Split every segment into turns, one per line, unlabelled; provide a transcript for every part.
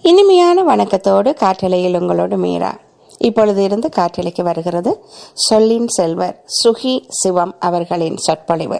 இனிமையான வணக்கத்தோடு காற்றலையில் உங்களோடு மீரா இப்பொழுது இருந்து காற்றலைக்கு வருகிறது சொல்லின் செல்வர் சுகி சிவம் அவர்களின் சொற்பொழிவு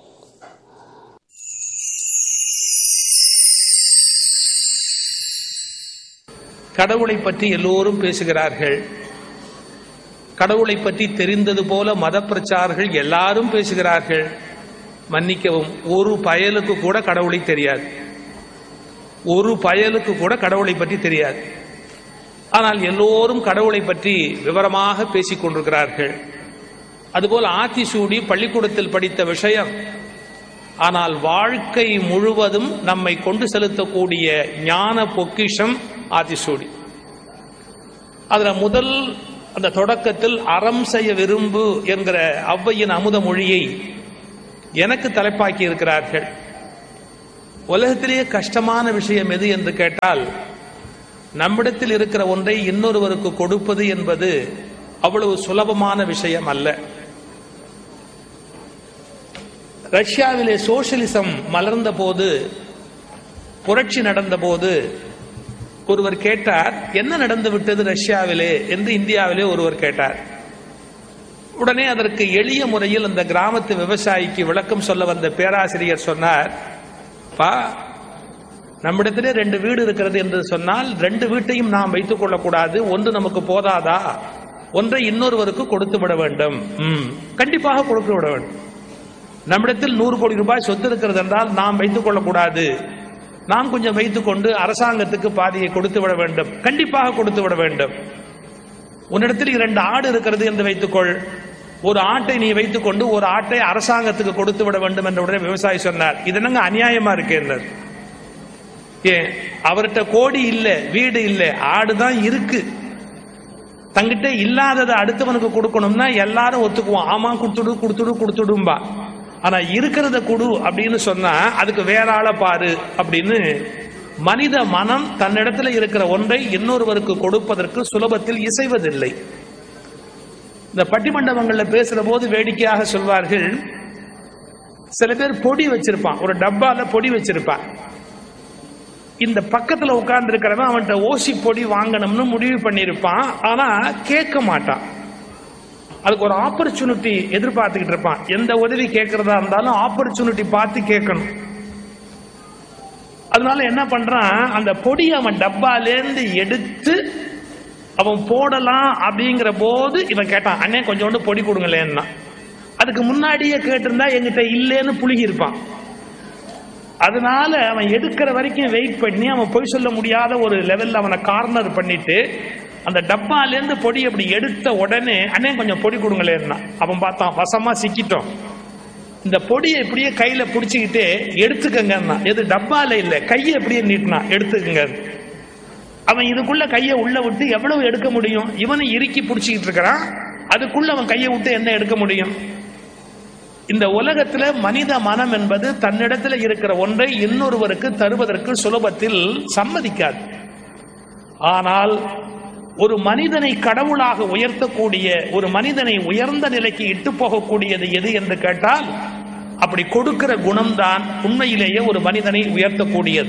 கடவுளை பற்றி எல்லோரும் பேசுகிறார்கள் கடவுளை பற்றி தெரிந்தது போல மத பிரச்சாரர்கள் எல்லாரும் பேசுகிறார்கள் மன்னிக்கவும் ஒரு பயலுக்கு கூட கடவுளை தெரியாது ஒரு பயலுக்கு கூட கடவுளை பற்றி தெரியாது ஆனால் எல்லோரும் கடவுளை பற்றி விவரமாக பேசிக் கொண்டிருக்கிறார்கள் அதுபோல் ஆத்திசூடி பள்ளிக்கூடத்தில் படித்த விஷயம் ஆனால் வாழ்க்கை முழுவதும் நம்மை கொண்டு செலுத்தக்கூடிய ஞான பொக்கிஷம் ஆத்திசூடி அதுல முதல் அந்த தொடக்கத்தில் அறம் செய்ய விரும்பு என்கிற ஔவையின் அமுத மொழியை எனக்கு தலைப்பாக்கி இருக்கிறார்கள் உலகத்திலேயே கஷ்டமான விஷயம் எது என்று கேட்டால் நம்மிடத்தில் இருக்கிற ஒன்றை இன்னொருவருக்கு கொடுப்பது என்பது அவ்வளவு சுலபமான விஷயம் அல்ல ரஷ்யாவிலே சோசியலிசம் மலர்ந்த போது புரட்சி நடந்த போது ஒருவர் கேட்டார் என்ன நடந்து விட்டது ரஷ்யாவிலே என்று இந்தியாவிலே ஒருவர் கேட்டார் உடனே அதற்கு எளிய முறையில் அந்த கிராமத்து விவசாயிக்கு விளக்கம் சொல்ல வந்த பேராசிரியர் சொன்னார் பா நம்மிடத்திலே ரெண்டு வீடு இருக்கிறது என்று சொன்னால் ரெண்டு வீட்டையும் நாம் வைத்துக் கொள்ளக்கூடாது ஒன்று நமக்கு போதாதா ஒன்றை இன்னொருவருக்கு கொடுத்து விட வேண்டும் ம், கண்டிப்பாக கொடுத்து விட வேண்டும் நம்மிடத்தில் நூறு கோடி ரூபாய் சொத்து இருக்கிறது என்றால் நாம் வைத்துக் கொள்ளக்கூடாது நாம் கொஞ்சம் வைத்துக்கொண்டு அரசாங்கத்துக்கு பாதியை கொடுத்து விட வேண்டும் கண்டிப்பாக கொடுத்து விட வேண்டும் உன்னிடத்தில் இரண்டு ஆடு இருக்கிறது என்று வைத்துக்கொள் ஒரு ஆட்டை நீ வைத்துக்கொண்டு ஒரு ஆட்டை அரசாங்கத்துக்கு கொடுத்து விட வேண்டும் என்ற உடனே விவசாயி சொன்னார் இது என்னங்க அநியாயமா இருக்கு என்றார் ஏன் அவர்கிட்ட கோடி இல்ல வீடு இல்ல ஆடுதான் இருக்கு தங்கிட்ட இல்லாததை அடுத்தவனுக்கு கொடுக்கணும்னா எல்லாரும் ஒத்துக்குவோம் ஆமா கொடுத்துடு கொடுத்துடு கொடுத்துடும்பா ஆனா இருக்கிறத கொடு அப்படின்னு சொன்னா அதுக்கு வேற ஆளை பாரு அப்படின்னு மனித மனம் தன்னிடத்துல இருக்கிற ஒன்றை இன்னொருவருக்கு கொடுப்பதற்கு சுலபத்தில் இசைவதில்லை இந்த பட்டிமண்டபங்கள்ல பேசுற போது வேடிக்கையாக சொல்வார்கள் சில பேர் பொடி வச்சிருப்பான் ஒரு டப்பால பொடி வச்சிருப்பான் இந்த பக்கத்துல உட்கார்ந்து இருக்கிறவன் அவன்கிட்ட ஓசி பொடி வாங்கணும்னு முடிவு பண்ணியிருப்பான் ஆனா கேட்க மாட்டான் அதுக்கு ஒரு ஆப்பர்ச்சுனிட்டி எதிர்பார்த்துக்கிட்டு இருப்பான் எந்த உதவி கேட்கறதா இருந்தாலும் ஆப்பர்ச்சுனிட்டி பார்த்து கேட்கணும் அதனால என்ன பண்றான் அந்த பொடி அவன் டப்பாலேருந்து எடுத்து அவன் போடலாம் அப்படிங்கிற போது இவன் கேட்டான் அண்ணே கொஞ்சோண்டு பொடி கொடுங்களேன்னா அதுக்கு முன்னாடியே கேட்டிருந்தா எங்கிட்ட இல்லேன்னு புழுகி இருப்பான் அதனால அவன் எடுக்கிற வரைக்கும் வெயிட் பண்ணி அவன் பொய் சொல்ல முடியாத ஒரு லெவல்ல அவனை கார்னர் பண்ணிட்டு அந்த டப்பாலேருந்து பொடி அப்படி எடுத்த உடனே அண்ணே கொஞ்சம் பொடி கொடுங்களேன்னா அவன் பார்த்தான் வசமா சிக்கிட்டோம் இந்த பொடியை இப்படியே கையில பிடிச்சிக்கிட்டு எடுத்துக்கங்கன்னா எது டப்பால இல்ல கையை எப்படியே நீட்டினா எடுத்துக்கங்க அவன் இதுக்குள்ள கையை உள்ள விட்டு எவ்வளவு எடுக்க முடியும் இவனை இறுக்கி பிடிச்சிக்கிட்டு இருக்கிறான் அதுக்குள்ள அவன் கையை விட்டு என்ன எடுக்க முடியும் இந்த உலகத்துல மனித மனம் என்பது தன்னிடத்துல இருக்கிற ஒன்றை இன்னொருவருக்கு தருவதற்கு சுலபத்தில் சம்மதிக்காது ஆனால் ஒரு மனிதனை கடவுளாக உயர்த்தக்கூடிய ஒரு மனிதனை உயர்ந்த நிலைக்கு இட்டு போகக்கூடியது எது என்று கேட்டால் அப்படி கொடுக்கிற குணம்தான் உண்மையிலேயே ஒரு மனிதனை உயர்த்தக்கூடியது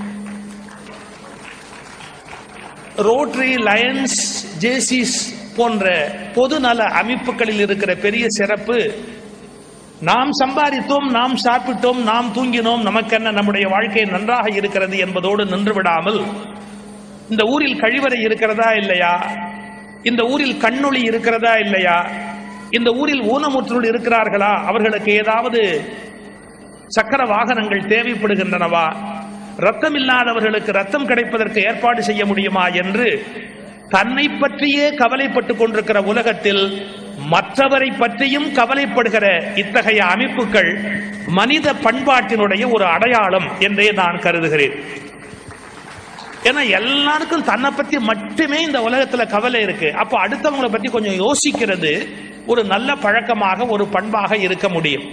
ரோட்டரி லயன்ஸ் ஜேசிஸ் போன்ற பொதுநல அமைப்புகளில் இருக்கிற பெரிய சிறப்பு நாம் சம்பாதித்தோம் நாம் சாப்பிட்டோம் நாம் தூங்கினோம் நமக்கென்ன நம்முடைய வாழ்க்கை நன்றாக இருக்கிறது என்பதோடு நின்று விடாமல் இந்த ஊரில் கழிவறை இருக்கிறதா இல்லையா இந்த ஊரில் கண்ணொளி இருக்கிறதா இல்லையா இந்த ஊரில் ஊனமுற்றோர் இருக்கிறார்களா அவர்களுக்கு ஏதாவது சக்கர வாகனங்கள் தேவைப்படுகின்றனவா ரத்தம் இல்லாதவர்களுக்கு ரத்தம் கிடைப்பதற்கு ஏற்பாடு செய்ய முடியுமா என்று தன்னை பற்றியே கவலைப்பட்டுக் கொண்டிருக்கிற உலகத்தில் மற்றவரை பற்றியும் கவலைப்படுகிற இத்தகைய அமைப்புகள் மனித பண்பாட்டினுடைய ஒரு அடையாளம் என்றே நான் கருதுகிறேன் ஏன்னா எல்லாருக்கும் தன்னை பத்தி மட்டுமே இந்த உலகத்துல கவலை இருக்கு அப்போ அடுத்தவங்களை பத்தி கொஞ்சம் யோசிக்கிறது ஒரு நல்ல பழக்கமாக ஒரு பண்பாக இருக்க முடியும்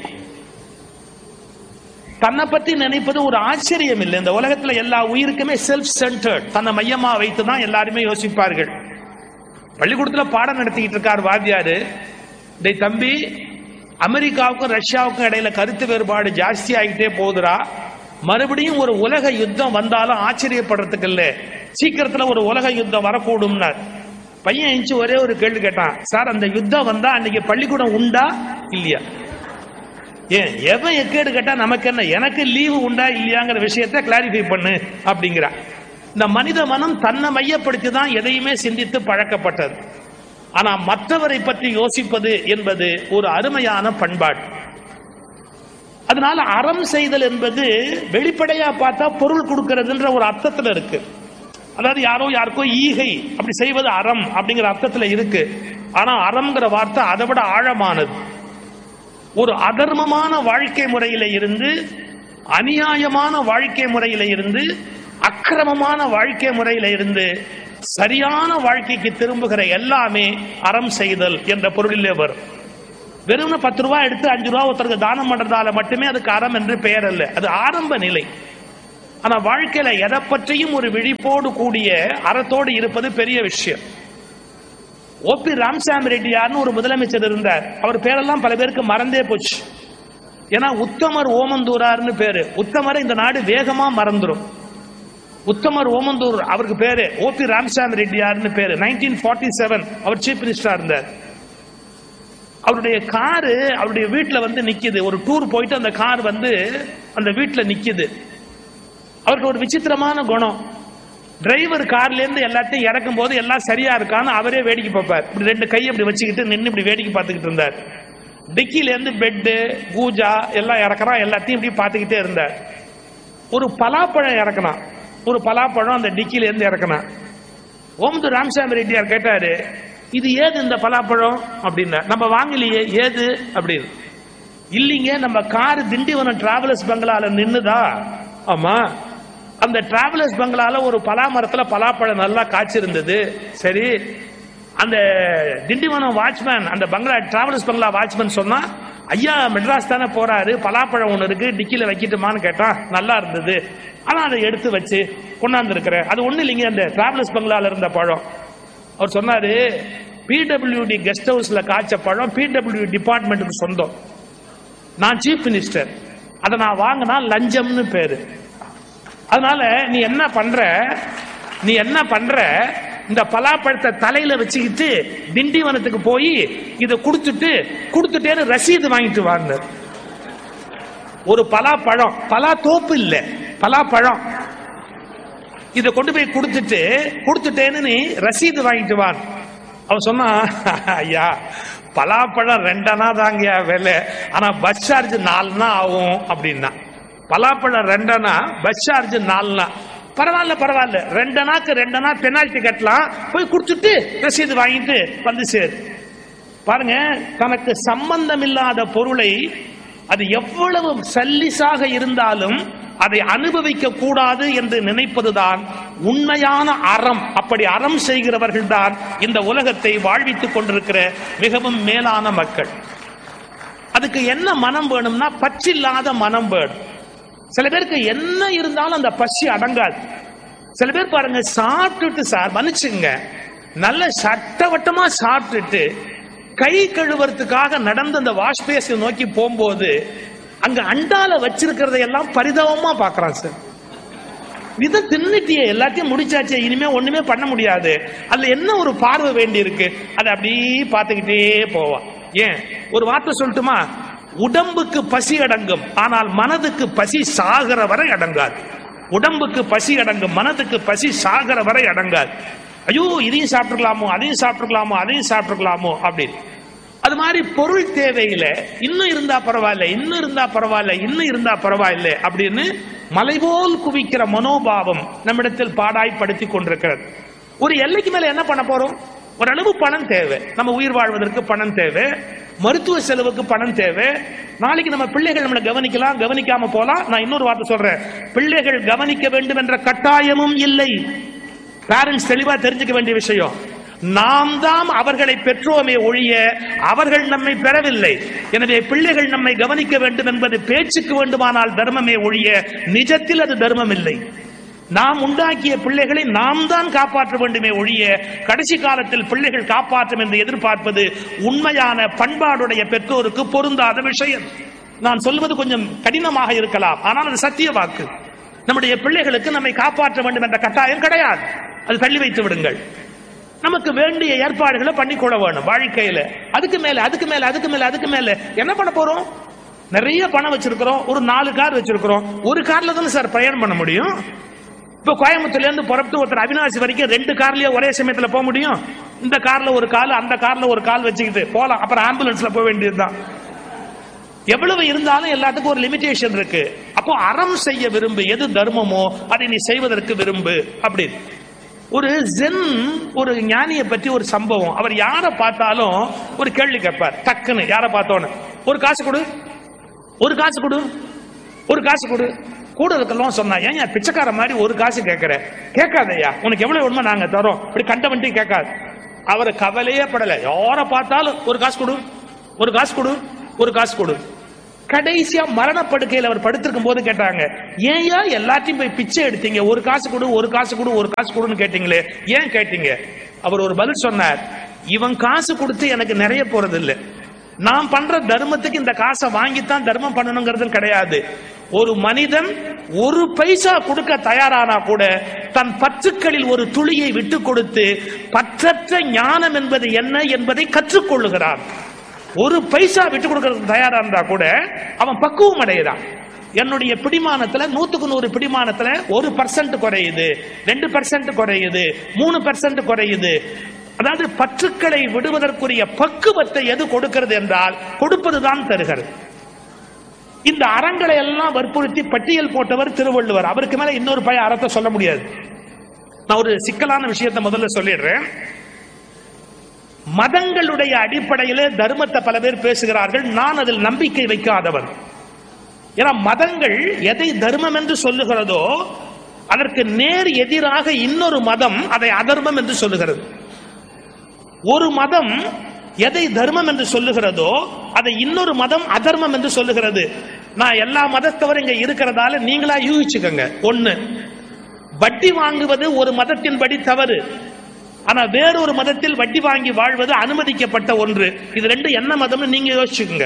தன்னை பத்தி நினைப்பது ஒரு ஆச்சரியம் இல்லை இந்த உலகத்துல எல்லா உயிருக்குமே செல்ஃப் சென்டர்ட் தன்னை மையமா வைத்து தான் எல்லாருமே யோசிப்பார்கள் பள்ளிக்கூடத்துல பாடம் நடத்திக்கிட்டு இருக்கார் வாத்தியாரு டேய் தம்பி அமெரிக்காவுக்கும் ரஷ்யாவுக்கும் இடையில கருத்து வேறுபாடு ஜாஸ்தி ஆகிட்டே போகுதுடா மறுபடியும் ஒரு உலக யுத்தம் வந்தாலும் ஆச்சரியப்படுறதுக்கு இல்ல சீக்கிரத்துல ஒரு உலக யுத்தம் வரக்கூடும்னார் பையன் எஞ்சி ஒரே ஒரு கேள்வி கேட்டான் சார் அந்த யுத்தம் வந்தா அன்னைக்கு பள்ளிக்கூடம் உண்டா இல்லையா ஏன் எவன் எக்கேடு கேட்டா நமக்கு என்ன எனக்கு லீவு உண்டா இல்லையாங்கிற விஷயத்த கிளாரிஃபை பண்ணு அப்படிங்கிறா இந்த மனித மனம் தன்னை மையப்படுத்தி தான் எதையுமே சிந்தித்து பழக்கப்பட்டது ஆனா மற்றவரை பற்றி யோசிப்பது என்பது ஒரு அருமையான பண்பாடு அதனால அறம் செய்தல் என்பது வெளிப்படையா பார்த்தா பொருள் கொடுக்கிறதுன்ற ஒரு அர்த்தத்துல இருக்கு அதாவது யாரோ யாருக்கோ ஈகை அப்படி செய்வது அறம் அப்படிங்கிற அர்த்தத்துல இருக்கு ஆனா அறம்ங்கிற வார்த்தை அதை விட ஆழமானது ஒரு அதர்மமான வாழ்க்கை முறையில இருந்து அநியாயமான வாழ்க்கை முறையில இருந்து அக்கிரமமான வாழ்க்கை முறையில இருந்து சரியான வாழ்க்கைக்கு திரும்புகிற எல்லாமே அறம் செய்தல் என்ற பொருளிலே வரும் வெறும் பத்து ரூபாய் எடுத்து அஞ்சு ரூபா ஒருத்தருக்கு தானம் பண்றதால மட்டுமே அதுக்கு அறம் என்று பெயர் அல்ல அது ஆரம்ப நிலை ஆனா வாழ்க்கையில எதை பற்றியும் ஒரு விழிப்போடு கூடிய அறத்தோடு இருப்பது பெரிய விஷயம் ஓபி ராமசாமி ரெட்டியார்னு ஒரு முதலமைச்சர் இருந்தார் அவர் பேரெல்லாம் பல பேருக்கு மறந்தே போச்சு ஏன்னா உத்தமர் ஓமந்தூரார்னு பேரு உத்தமரை இந்த நாடு வேகமா மறந்துரும் உத்தமர் ஓமந்தூர் அவருக்கு பேரு ஓபி ராமசாமி ரெட்டியார்னு பேரு நைன்டீன் ஃபார்ட்டி செவன் அவர் சீஃப் மினிஸ்டரா இருந்தார் அவருடைய காரு அவருடைய வீட்டுல வந்து நிக்குது ஒரு டூர் போயிட்டு அந்த கார் வந்து அந்த வீட்டுல நிக்குது அவருக்கு ஒரு விசித்திரமான குணம் டிரைவர் கார்ல இருந்து எல்லாத்தையும் இறக்கும் போது எல்லாம் சரியா இருக்கான்னு அவரே வேடிக்கை பார்ப்பார் இப்படி ரெண்டு கையை இப்படி வச்சுக்கிட்டு நின்று இப்படி வேடிக்கை பார்த்துக்கிட்டு இருந்தார் டிக்கில இருந்து பெட்டு பூஜா எல்லாம் இறக்குறான் எல்லாத்தையும் இப்படி பார்த்துக்கிட்டே இருந்தார் ஒரு பலாப்பழம் இறக்குனான் ஒரு பலாப்பழம் அந்த டிக்கில இருந்து இறக்குனான் ஓமது ராமசாமி ரெட்டியார் கேட்டாரு இது ஏது இந்த பலாப்பழம் அப்படின்னா நம்ம வாங்கலையே ஏது அப்படின்னு இல்லைங்க நம்ம கார் திண்டிவனம் டிராவலர்ஸ் பங்களால நின்னுதா ஆமா அந்த டிராவலர்ஸ் பங்களால ஒரு பலா மரத்துல பலாப்பழம் நல்லா காய்ச்சிருந்தது சரி அந்த திண்டிவனம் வாட்ச்மேன் அந்த பங்களா டிராவலர்ஸ் பங்களா வாட்ச்மேன் சொன்னா ஐயா மெட்ராஸ் தானே போறாரு பலாப்பழம் ஒன்று இருக்கு டிக்கில வைக்கட்டுமான்னு கேட்டான் நல்லா இருந்தது ஆனா அதை எடுத்து வச்சு கொண்டாந்து இருக்கிறேன் அது ஒண்ணு இல்லைங்க அந்த டிராவலர்ஸ் பங்களால இருந்த பழம் அவர் சொன்னாரு பிடபிள்யூடி கெஸ்ட் ஹவுஸ்ல காய்ச்ச பழம் பிடபிள்யூ டிபார்ட்மெண்ட்டுக்கு சொந்தம் நான் சீஃப் மினிஸ்டர் அதை நான் வாங்கினா லஞ்சம்னு பேரு அதனால நீ என்ன பண்ற நீ என்ன பண்ற இந்த பலாப்பழத்தை தலையில வச்சுக்கிட்டு திண்டிவனத்துக்கு போய் இதை கொடுத்துட்டு கொடுத்துட்டேன்னு ரசீது வாங்கிட்டு வாங்க ஒரு பலாப்பழம் பலா தோப்பு இல்ல பலாப்பழம் இதை கொண்டு போய் கொடுத்துட்டு கொடுத்துட்டேன்னு நீ ரசீது வாங்கிட்டு வான் அவன் சொன்னா ஐயா பலாப்பழம் ரெண்டனா தாங்கயா விலை ஆனா பஸ் சார்ஜ் நாலுனா ஆகும் அப்படின்னா பலாப்பழம் ரெண்டனா பஸ் சார்ஜ் நாலுனா பரவாயில்ல பரவாயில்ல ரெண்டனாக்கு ரெண்டனா பெனால்டி கட்டலாம் போய் கொடுத்துட்டு ரசீது வாங்கிட்டு வந்து சேரு பாருங்க தனக்கு சம்பந்தம் இல்லாத பொருளை அது எவ்வளவு சல்லிசாக இருந்தாலும் அதை அனுபவிக்க கூடாது என்று நினைப்பதுதான் உண்மையான அறம் அப்படி அறம் செய்கிறவர்கள் தான் இந்த உலகத்தை வாழ்வித்துக் கொண்டிருக்கிற மிகவும் மேலான மக்கள் அதுக்கு என்ன மனம் வேணும்னா பற்றில்லாத மனம் வேணும் சில பேருக்கு என்ன இருந்தாலும் அந்த பசி அடங்காது சில பேர் பாருங்க சாப்பிட்டுட்டு சார் மன்னிச்சுங்க நல்ல சட்டவட்டமா சாப்பிட்டுட்டு கை கழுவுறதுக்காக நடந்து அந்த வாஷ் பேஸை நோக்கி போகும்போது அங்க அண்டால வச்சிருக்கிறத எல்லாம் பரிதாபமா பாக்குறான் சார் இதை தின்னுட்டியே எல்லாத்தையும் முடிச்சாச்சே இனிமே ஒண்ணுமே பண்ண முடியாது அதுல என்ன ஒரு பார்வை வேண்டி இருக்கு அதை அப்படியே பார்த்துக்கிட்டே போவான் ஏன் ஒரு வார்த்தை சொல்லட்டுமா உடம்புக்கு பசி அடங்கும் ஆனால் மனதுக்கு பசி சாகிற வரை அடங்காது உடம்புக்கு பசி அடங்கும் மனதுக்கு பசி சாகிற வரை அடங்காது ஐயோ இதையும் சாப்பிட்டுக்கலாமோ அதையும் சாப்பிட்டுக்கலாமோ அதையும் சாப்பிட்டுக்கலாமோ அப்படின்னு அது மாதிரி பொருள் தேவையில இன்னும் இருந்தா பரவாயில்ல இன்னும் இருந்தா பரவாயில்ல இன்னும் இருந்தா பரவாயில்ல அப்படின்னு மலைபோல் குவிக்கிற மனோபாவம் நம்மிடத்தில் பாடாய்படுத்தி கொண்டிருக்கிறது ஒரு எல்லைக்கு மேல என்ன பண்ண போறோம் ஓரளவு பணம் தேவை நம்ம உயிர் வாழ்வதற்கு பணம் தேவை மருத்துவ செலவுக்கு பணம் தேவை நாளைக்கு நம்ம பிள்ளைகள் நம்மளை கவனிக்கலாம் கவனிக்காம போலாம் நான் இன்னொரு வார்த்தை சொல்றேன் பிள்ளைகள் கவனிக்க வேண்டும் என்ற கட்டாயமும் இல்லை பேரண்ட்ஸ் தெளிவா தெரிஞ்சுக்க வேண்டிய விஷயம் நாம் தான் அவர்களை பெற்றோமே ஒழிய அவர்கள் நம்மை பெறவில்லை எனவே பிள்ளைகள் நம்மை கவனிக்க வேண்டும் என்பது பேச்சுக்கு வேண்டுமானால் தர்மமே ஒழிய நிஜத்தில் அது தர்மம் இல்லை நாம் உண்டாக்கிய பிள்ளைகளை நாம் தான் காப்பாற்ற வேண்டுமே ஒழிய கடைசி காலத்தில் பிள்ளைகள் காப்பாற்றும் என்று எதிர்பார்ப்பது உண்மையான பண்பாடுடைய பெற்றோருக்கு பொருந்தாத விஷயம் நான் சொல்வது கொஞ்சம் கடினமாக இருக்கலாம் ஆனால் அது சத்திய வாக்கு நம்முடைய பிள்ளைகளுக்கு நம்மை காப்பாற்ற வேண்டும் என்ற கட்டாயம் கிடையாது அது தள்ளி வைத்து விடுங்கள் நமக்கு வேண்டிய ஏற்பாடுகளை பண்ணிக்கொள்ள வேணும் வாழ்க்கையில அதுக்கு மேல அதுக்கு மேல அதுக்கு மேல அதுக்கு மேல என்ன பண்ண போறோம் நிறைய பணம் வச்சிருக்கிறோம் ஒரு நாலு கார் வச்சிருக்கிறோம் ஒரு கார்ல தானே சார் பிரயாணம் பண்ண முடியும் இப்ப கோயம்புத்தூர்ல இருந்து புறப்பட்டு ஒருத்தர் அவினாசி வரைக்கும் ரெண்டு கார்லயே ஒரே சமயத்துல போக முடியும் இந்த கார்ல ஒரு கால் அந்த கார்ல ஒரு கால் வச்சுக்கிட்டு போலாம் அப்புறம் ஆம்புலன்ஸ்ல போக வேண்டியதுதான் எவ்வளவு இருந்தாலும் எல்லாத்துக்கும் ஒரு லிமிடேஷன் இருக்கு அப்போ அறம் செய்ய விரும்பு எது தர்மமோ அதை நீ செய்வதற்கு விரும்பு அப்படி ஒரு ஜென் ஒரு ஞானியை பற்றி ஒரு சம்பவம் அவர் யாரை பார்த்தாலும் ஒரு கேள்வி கேட்பார் டக்குன்னு யாரை பார்த்தோன்னு ஒரு காசு கொடு ஒரு காசு கொடு ஒரு காசு கொடு கூட இருக்கலாம் சொன்னா ஏன் ஏன் பிச்சைக்கார மாதிரி ஒரு காசு கேட்கிற கேட்காதய்யா உனக்கு எவ்வளவு வேணுமோ நாங்க தரோம் இப்படி கண்ட வண்டி கேட்காது அவர் கவலையே படல யாரை பார்த்தாலும் ஒரு காசு கொடு ஒரு காசு கொடு ஒரு காசு கொடு கடைசியா மரணப்படுக்கையில் அவர் படுத்திருக்கும் போது கேட்டாங்க ஏன்யா எல்லாத்தையும் போய் பிச்சை எடுத்தீங்க ஒரு காசு கொடு ஒரு காசு கொடு ஒரு காசு கொடுன்னு கேட்டீங்களே ஏன் கேட்டீங்க அவர் ஒரு பதில் சொன்னார் இவன் காசு கொடுத்து எனக்கு நிறைய போறது இல்லை நான் பண்ற தர்மத்துக்கு இந்த காசை வாங்கித்தான் தர்மம் பண்ணணுங்கிறது கிடையாது ஒரு மனிதன் ஒரு பைசா கொடுக்க தயாரானா கூட தன் பற்றுக்களில் ஒரு துளியை விட்டு கொடுத்து பற்றற்ற ஞானம் என்பது என்ன என்பதை கற்றுக்கொள்ளுகிறான் ஒரு பைசா விட்டு கொடுக்கறதுக்கு தயாரா இருந்தா கூட அவன் பக்குவம் அடைகிறான் என்னுடைய பிடிமானத்துல நூத்துக்கு நூறு பிடிமானத்துல ஒரு பர்சன்ட் குறையுது ரெண்டு பர்சன்ட் குறையுது மூணு பர்சன்ட் குறையுது அதாவது பற்றுக்களை விடுவதற்குரிய பக்குவத்தை எது கொடுக்கிறது என்றால் கொடுப்பதுதான் தருகிறது இந்த அறங்களை எல்லாம் வற்புறுத்தி பட்டியல் போட்டவர் திருவள்ளுவர் அவருக்கு மேல இன்னொரு பய அறத்தை சொல்ல முடியாது நான் ஒரு சிக்கலான விஷயத்தை முதல்ல சொல்லிடுறேன் மதங்களுடைய அடிப்படையிலே தர்மத்தை பல பேர் பேசுகிறார்கள் நான் அதில் நம்பிக்கை வைக்காதவர் ஏன்னா மதங்கள் எதை தர்மம் என்று சொல்லுகிறதோ அதற்கு நேர் எதிராக இன்னொரு மதம் அதை அதர்மம் என்று சொல்லுகிறது ஒரு மதம் எதை தர்மம் என்று சொல்லுகிறதோ அதை இன்னொரு மதம் அதர்மம் என்று சொல்லுகிறது நான் எல்லா மதத்தவரும் இங்க இருக்கிறதால நீங்களா யூகிச்சுக்கோங்க ஒண்ணு வட்டி வாங்குவது ஒரு மதத்தின்படி தவறு ஆனா வேறொரு மதத்தில் வட்டி வாங்கி வாழ்வது அனுமதிக்கப்பட்ட ஒன்று இது ரெண்டு என்ன மதம்னு நீங்க யோசிச்சுக்கோங்க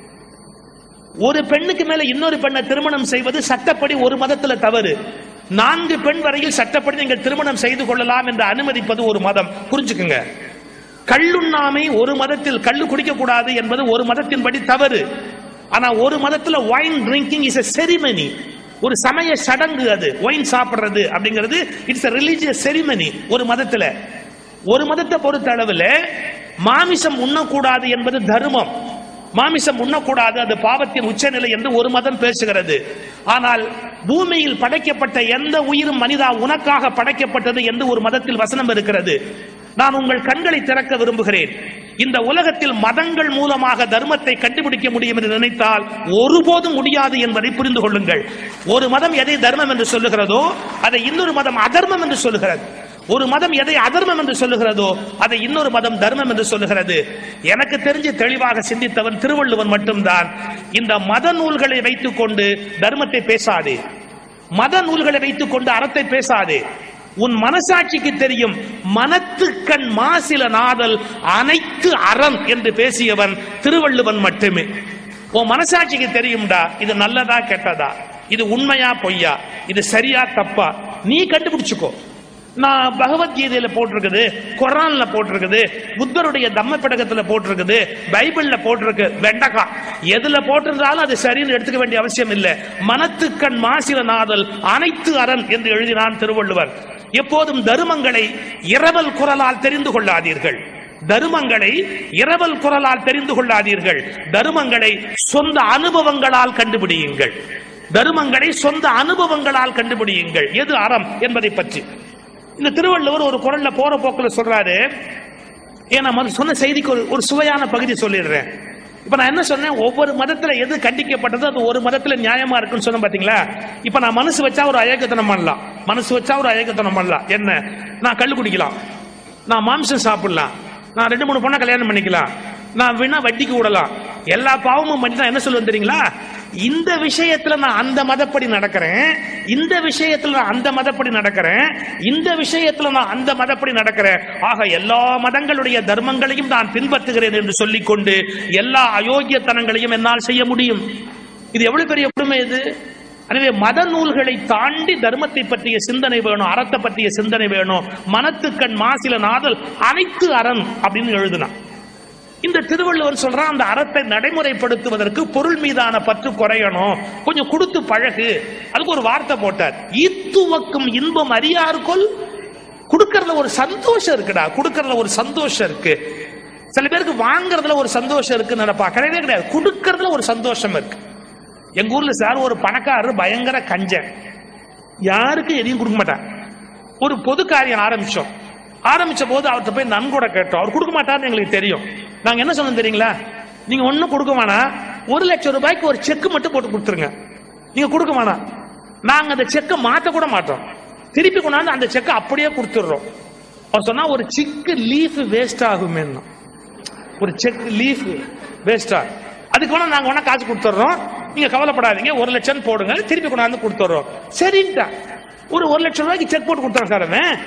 ஒரு பெண்ணுக்கு மேல இன்னொரு பெண்ணை திருமணம் செய்வது சட்டப்படி ஒரு மதத்துல தவறு நான்கு பெண் வரையில் சட்டப்படி நீங்கள் திருமணம் செய்து கொள்ளலாம் என்று அனுமதிப்பது ஒரு மதம் புரிஞ்சுக்குங்க கள்ளுண்ணாமை ஒரு மதத்தில் கள்ளு குடிக்க கூடாது என்பது ஒரு மதத்தின்படி தவறு ஆனா ஒரு மதத்துல wine drinking is a ceremony ஒரு சமய சடங்கு அது ஒயின் சாப்பிடுறது அப்படிங்கிறது இட்ஸ் ரிலீஜியஸ் செரிமனி ஒரு மதத்துல ஒரு மதத்தை பொறுத்த அளவுல மாமிசம் உண்ணக்கூடாது என்பது தர்மம் மாமிசம் உண்ணக்கூடாது அது பாவத்தின் உச்சநிலை என்று ஒரு மதம் பேசுகிறது ஆனால் பூமியில் படைக்கப்பட்ட எந்த உயிரும் மனிதா உனக்காக படைக்கப்பட்டது என்று ஒரு மதத்தில் வசனம் இருக்கிறது நான் உங்கள் கண்களை திறக்க விரும்புகிறேன் இந்த உலகத்தில் மதங்கள் மூலமாக தர்மத்தை கண்டுபிடிக்க முடியும் என்று நினைத்தால் ஒருபோதும் முடியாது என்பதை புரிந்து கொள்ளுங்கள் ஒரு மதம் எதை தர்மம் என்று சொல்லுகிறதோ அதை இன்னொரு மதம் அதர்மம் என்று சொல்லுகிறது ஒரு மதம் எதை அதர்மம் என்று சொல்லுகிறதோ அதை இன்னொரு மதம் தர்மம் என்று சொல்லுகிறது எனக்கு தெரிஞ்சு தெளிவாக சிந்தித்தவன் திருவள்ளுவன் மட்டும்தான் இந்த மத நூல்களை வைத்துக் கொண்டு தர்மத்தை பேசாதே மத நூல்களை வைத்துக் கொண்டு அறத்தை பேசாதே உன் மனசாட்சிக்கு தெரியும் மனத்துக்கண் மாசில நாதல் அனைத்து அறம் என்று பேசியவன் திருவள்ளுவன் மட்டுமே உன் மனசாட்சிக்கு தெரியும்டா இது நல்லதா கெட்டதா இது உண்மையா பொய்யா இது சரியா தப்பா நீ கண்டுபிடிச்சுக்கோ நான் பகவத்கீதையில போட்டிருக்குது குரான்ல போட்டிருக்குது புத்தருடைய தம்ம பிடகத்துல போட்டிருக்குது பைபிள்ல போட்டிருக்கு வெண்டக்கா எதுல போட்டிருந்தாலும் அது சரின்னு எடுத்துக்க வேண்டிய அவசியம் இல்லை மனத்துக்கண் மாசில நாதல் அனைத்து அரண் என்று எழுதினான் திருவள்ளுவர் எப்போதும் தருமங்களை இரவல் குரலால் தெரிந்து கொள்ளாதீர்கள் தருமங்களை இரவல் குரலால் தெரிந்து கொள்ளாதீர்கள் தருமங்களை சொந்த அனுபவங்களால் கண்டுபிடியுங்கள் தருமங்களை சொந்த அனுபவங்களால் கண்டுபிடியுங்கள் எது அறம் என்பதை பற்றி இந்த திருவள்ளுவர் ஒரு குரல்ல போற போக்குல சொல்றாரு ஏன் நான் முதல்ல சொன்ன செய்திக்கு ஒரு ஒரு சுவையான பகுதி சொல்லிடுறேன் இப்ப நான் என்ன சொன்னேன் ஒவ்வொரு மதத்துல எது கண்டிக்கப்பட்டதோ அது ஒரு மதத்துல நியாயமா இருக்குன்னு சொன்னேன் பாத்தீங்களா இப்ப நான் மனசு வச்சா ஒரு அயக்கத்தனம் பண்ணலாம் மனசு வச்சா ஒரு அயக்கத்தனம் பண்ணலாம் என்ன நான் கள்ளு குடிக்கலாம் நான் மாம்சம் சாப்பிடலாம் நான் ரெண்டு மூணு பொண்ணை கல்யாணம் பண்ணிக்கலாம் நான் வேணா வட்டிக்கு விடலாம் எல்லா பாவமும் பண்ணி நான் என்ன சொல்லுவேன் தெரியுங்களா இந்த விஷயத்துல நான் அந்த மதப்படி நடக்கிறேன் இந்த விஷயத்துல நான் அந்த மதப்படி நடக்கிறேன் இந்த விஷயத்துல நான் அந்த மதப்படி நடக்கிறேன் ஆக எல்லா மதங்களுடைய தர்மங்களையும் நான் பின்பற்றுகிறேன் என்று சொல்லிக்கொண்டு எல்லா அயோக்கியத்தனங்களையும் என்னால் செய்ய முடியும் இது எவ்வளவு பெரிய கொடுமை இது எனவே மத நூல்களை தாண்டி தர்மத்தை பற்றிய சிந்தனை வேணும் அறத்தை பற்றிய சிந்தனை வேணும் மனத்துக்கண் மாசில நாதல் அனைத்து அரண் அப்படின்னு எழுதினான் இந்த திருவள்ளுவர் சொல்றான் அந்த அறத்தை நடைமுறைப்படுத்துவதற்கு பொருள் மீதான பற்று குறையணும் கொஞ்சம் கொடுத்து பழகு அதுக்கு ஒரு வார்த்தை போட்டார் ஈத்துவக்கும் இன்பம் அறியார்கொல் கொடுக்கறதுல ஒரு சந்தோஷம் இருக்குடா கொடுக்கறதுல ஒரு சந்தோஷம் இருக்கு சில பேருக்கு வாங்குறதுல ஒரு சந்தோஷம் இருக்குன்னு நினைப்பா கிடையவே கிடையாது கொடுக்கறதுல ஒரு சந்தோஷம் இருக்கு எங்க ஊர்ல சார் ஒரு பணக்காரர் பயங்கர கஞ்சன் யாருக்கும் எதையும் கொடுக்க மாட்டார் ஒரு பொது காரியம் ஆரம்பிச்சோம் ஆரம்பிச்ச போது அவர்கிட்ட போய் நன்கொடை கேட்டோம் அவர் கொடுக்க மாட்டார்னு எங்களுக்கு தெரியும் நாங்க என்ன சொன்னோம் தெரியுங்களா நீங்க ஒண்ணும் கொடுக்க வேணாம் ஒரு லட்சம் ரூபாய்க்கு ஒரு செக் மட்டும் போட்டு கொடுத்துருங்க நீங்க கொடுக்க வேணாம் நாங்க அந்த செக்கை மாத்த கூட மாட்டோம் திருப்பி கொண்டாந்து அந்த செக்கை அப்படியே கொடுத்துடுறோம் அவர் சொன்னா ஒரு சிக்கு லீஃப் வேஸ்ட் ஆகுமே ஒரு செக் லீஃப் வேஸ்டா அதுக்கு வேணா நாங்க வேணா காசு கொடுத்துட்றோம் நீங்க கவலைப்படாதீங்க ஒரு லட்சம் போடுங்க திருப்பி கொண்டாந்து கொடுத்துட்றோம் சரின்ட்டா ஒரு ஒரு லட்சம் ரூபாய்க்கு செக் போட்டு கொடுத்தாங்க சார் அவன்